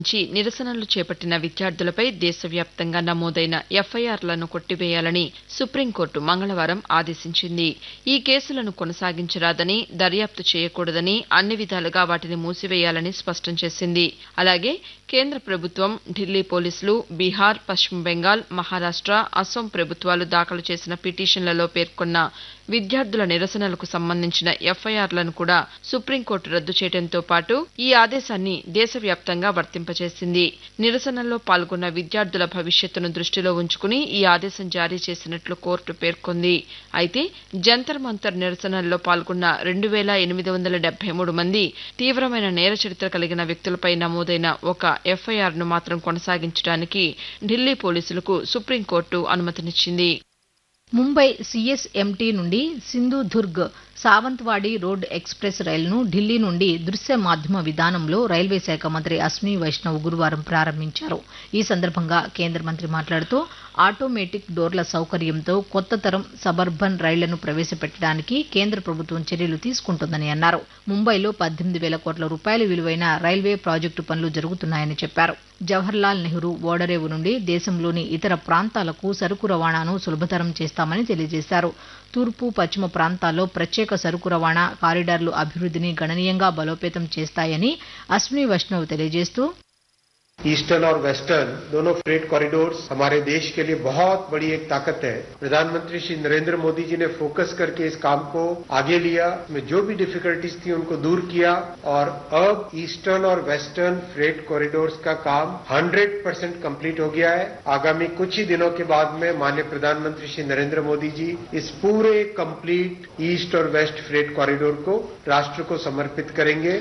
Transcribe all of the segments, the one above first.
నుంచి నిరసనలు చేపట్టిన విద్యార్థులపై దేశవ్యాప్తంగా నమోదైన ఎఫ్ఐఆర్లను కొట్టివేయాలని సుప్రీంకోర్టు మంగళవారం ఆదేశించింది ఈ కేసులను కొనసాగించరాదని దర్యాప్తు చేయకూడదని అన్ని విధాలుగా వాటిని మూసివేయాలని స్పష్టం చేసింది అలాగే కేంద్ర ప్రభుత్వం ఢిల్లీ పోలీసులు బీహార్ పశ్చిమ బెంగాల్ మహారాష్ట అసోం ప్రభుత్వాలు దాఖలు చేసిన పిటిషన్లలో పేర్కొన్న విద్యార్థుల నిరసనలకు సంబంధించిన ఎఫ్ఐఆర్లను కూడా సుప్రీంకోర్టు రద్దు చేయడంతో పాటు ఈ ఆదేశాన్ని దేశవ్యాప్తంగా వర్తింపజేసింది నిరసనల్లో పాల్గొన్న విద్యార్థుల భవిష్యత్తును దృష్టిలో ఉంచుకుని ఈ ఆదేశం జారీ చేసినట్లు కోర్టు పేర్కొంది అయితే జంతర్ మంతర్ నిరసనల్లో పాల్గొన్న రెండు వేల ఎనిమిది వందల డెబ్బై మూడు మంది తీవ్రమైన నేర చరిత్ర కలిగిన వ్యక్తులపై నమోదైన ఒక ఎఫ్ఐఆర్ను మాత్రం కొనసాగించడానికి ఢిల్లీ పోలీసులకు సుప్రీంకోర్టు అనుమతినిచ్చింది ముంబై సీఎస్ఎంటీ నుండి సింధుదుర్గ్ సావంత్వాడి రోడ్ ఎక్స్ప్రెస్ రైలును ఢిల్లీ నుండి దృశ్య మాధ్యమ విధానంలో రైల్వే శాఖ మంత్రి అశ్విని వైష్ణవ్ గురువారం ప్రారంభించారు ఈ సందర్భంగా కేంద్ర మంత్రి మాట్లాడుతూ ఆటోమేటిక్ డోర్ల సౌకర్యంతో కొత్త తరం సబర్బన్ రైళ్లను ప్రవేశపెట్టడానికి కేంద్ర ప్రభుత్వం చర్యలు తీసుకుంటోందని అన్నారు ముంబైలో పద్దెనిమిది వేల కోట్ల రూపాయల విలువైన రైల్వే ప్రాజెక్టు పనులు జరుగుతున్నాయని చెప్పారు జవహర్లాల్ నెహ్రూ ఓడరేవు నుండి దేశంలోని ఇతర ప్రాంతాలకు సరుకు రవాణాను సులభతరం చేస్తామని తెలియజేశారు తూర్పు పశ్చిమ ప్రాంతాల్లో ప్రత్యేక సరుకు రవాణా కారిడార్లు అభివృద్ధిని గణనీయంగా బలోపేతం చేస్తాయని అశ్విని వైష్ణవ్ తెలియజేస్తూ ईस्टर्न और वेस्टर्न दोनों फ्रेट कॉरिडोर्स हमारे देश के लिए बहुत बड़ी एक ताकत है प्रधानमंत्री श्री नरेंद्र मोदी जी ने फोकस करके इस काम को आगे लिया में जो भी डिफिकल्टीज थी उनको दूर किया और अब ईस्टर्न और वेस्टर्न फ्रेट कॉरिडोर्स का काम 100 परसेंट कम्प्लीट हो गया है आगामी कुछ ही दिनों के बाद में माननीय प्रधानमंत्री श्री नरेंद्र मोदी जी इस पूरे कंप्लीट ईस्ट और वेस्ट फ्रेट कॉरिडोर को राष्ट्र को समर्पित करेंगे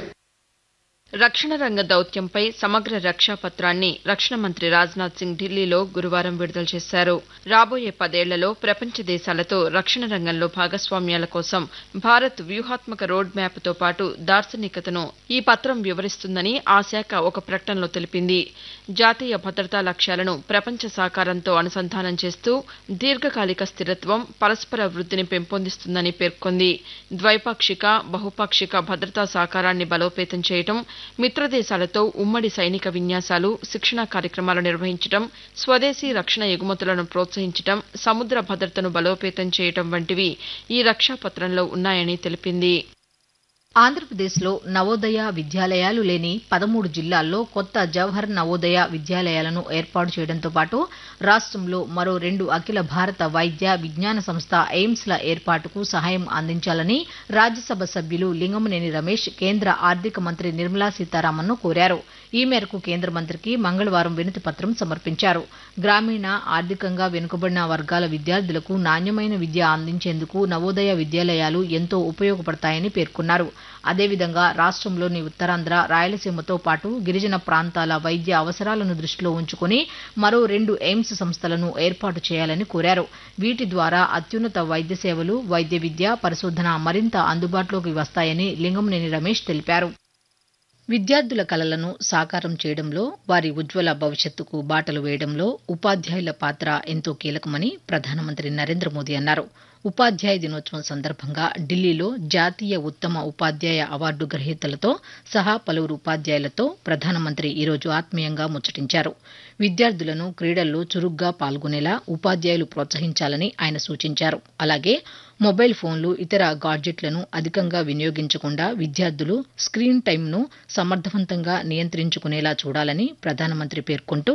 రక్షణ రంగ దౌత్యంపై సమగ్ర రక్షా పత్రాన్ని రక్షణ మంత్రి రాజ్నాథ్ సింగ్ ఢిల్లీలో గురువారం విడుదల చేశారు రాబోయే పదేళ్లలో ప్రపంచ దేశాలతో రక్షణ రంగంలో భాగస్వామ్యాల కోసం భారత్ వ్యూహాత్మక రోడ్ మ్యాప్తో పాటు దార్శనికతను ఈ పత్రం వివరిస్తుందని ఆ శాఖ ఒక ప్రకటనలో తెలిపింది జాతీయ భద్రతా లక్ష్యాలను ప్రపంచ సహకారంతో అనుసంధానం చేస్తూ దీర్ఘకాలిక స్థిరత్వం పరస్పర వృద్ధిని పెంపొందిస్తుందని పేర్కొంది ద్వైపాక్షిక బహుపాక్షిక భద్రతా సహకారాన్ని బలోపేతం చేయడం మిత్రదేశాలతో ఉమ్మడి సైనిక విన్యాసాలు శిక్షణా కార్యక్రమాలు నిర్వహించడం స్వదేశీ రక్షణ ఎగుమతులను ప్రోత్సహించడం సముద్ర భద్రతను బలోపేతం చేయడం వంటివి ఈ రక్షా పత్రంలో ఉన్నాయని తెలిపింది ఆంధ్రప్రదేశ్లో నవోదయ విద్యాలయాలు లేని పదమూడు జిల్లాల్లో కొత్త జవహర్ నవోదయ విద్యాలయాలను ఏర్పాటు చేయడంతో పాటు రాష్ట్రంలో మరో రెండు అఖిల భారత వైద్య విజ్ఞాన సంస్థ ఎయిమ్స్ల ఏర్పాటుకు సహాయం అందించాలని రాజ్యసభ సభ్యులు లింగమనేని రమేష్ కేంద్ర ఆర్థిక మంత్రి నిర్మలా సీతారామన్ను కోరారు ఈ మేరకు కేంద్ర మంత్రికి మంగళవారం వినతి పత్రం సమర్పించారు గ్రామీణ ఆర్థికంగా వెనుకబడిన వర్గాల విద్యార్థులకు నాణ్యమైన విద్య అందించేందుకు నవోదయ విద్యాలయాలు ఎంతో ఉపయోగపడతాయని పేర్కొన్నారు అదేవిధంగా రాష్ట్రంలోని ఉత్తరాంధ్ర రాయలసీమతో పాటు గిరిజన ప్రాంతాల వైద్య అవసరాలను దృష్టిలో ఉంచుకుని మరో రెండు ఎయిమ్స్ సంస్థలను ఏర్పాటు చేయాలని కోరారు వీటి ద్వారా అత్యున్నత వైద్య సేవలు వైద్య విద్య పరిశోధన మరింత అందుబాటులోకి వస్తాయని లింగంనేని రమేష్ తెలిపారు విద్యార్థుల కలలను సాకారం చేయడంలో వారి ఉజ్వల భవిష్యత్తుకు బాటలు వేయడంలో ఉపాధ్యాయుల పాత్ర ఎంతో కీలకమని ప్రధానమంత్రి నరేంద్ర మోదీ అన్నారు ఉపాధ్యాయ దినోత్సవం సందర్భంగా ఢిల్లీలో జాతీయ ఉత్తమ ఉపాధ్యాయ అవార్డు గ్రహీతలతో సహా పలువురు ఉపాధ్యాయులతో ప్రధానమంత్రి ఈరోజు ఆత్మీయంగా ముచ్చటించారు విద్యార్థులను క్రీడల్లో చురుగ్గా పాల్గొనేలా ఉపాధ్యాయులు ప్రోత్సహించాలని ఆయన సూచించారు అలాగే మొబైల్ ఫోన్లు ఇతర గాడ్జెట్లను అధికంగా వినియోగించకుండా విద్యార్థులు స్క్రీన్ టైంను సమర్థవంతంగా నియంత్రించుకునేలా చూడాలని ప్రధానమంత్రి పేర్కొంటూ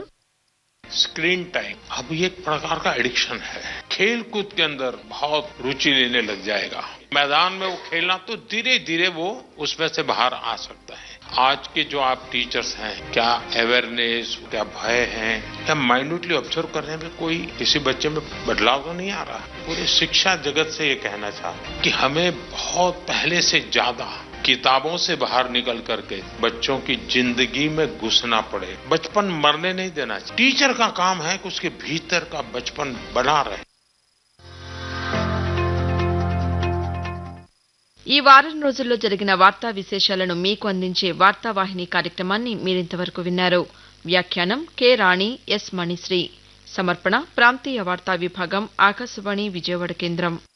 स्क्रीन टाइम अब ये एक प्रकार का एडिक्शन है खेल कूद के अंदर बहुत रुचि लेने लग जाएगा मैदान में वो खेलना तो धीरे धीरे वो उसमें से बाहर आ सकता है आज के जो आप टीचर्स हैं क्या अवेयरनेस क्या भय है क्या माइन्यूटली ऑब्जर्व करने में कोई किसी बच्चे में बदलाव तो नहीं आ रहा पूरे शिक्षा जगत से ये कहना चाहता कि हमें बहुत पहले से ज्यादा किताबों से बाहर निकल करके बच्चों की जिंदगी में घुसना पड़े बचपन मरने नहीं देना चाहिए टीचर का काम है कि उसके भीतर का बचपन बना रहे ఈ వారం రోజుల్లో జరిగిన వార్తా విశేషాలను మీకు అందించే వార్తావాహిని కార్యక్రమాన్ని మీరింతవరకు విన్నారు వ్యాఖ్యానం కె రాణి ఎస్ మణిశ్రీ సమర్పణ ప్రాంతీయ వార్తా విభాగం ఆకాశవాణి విజయవాడ కేంద్రం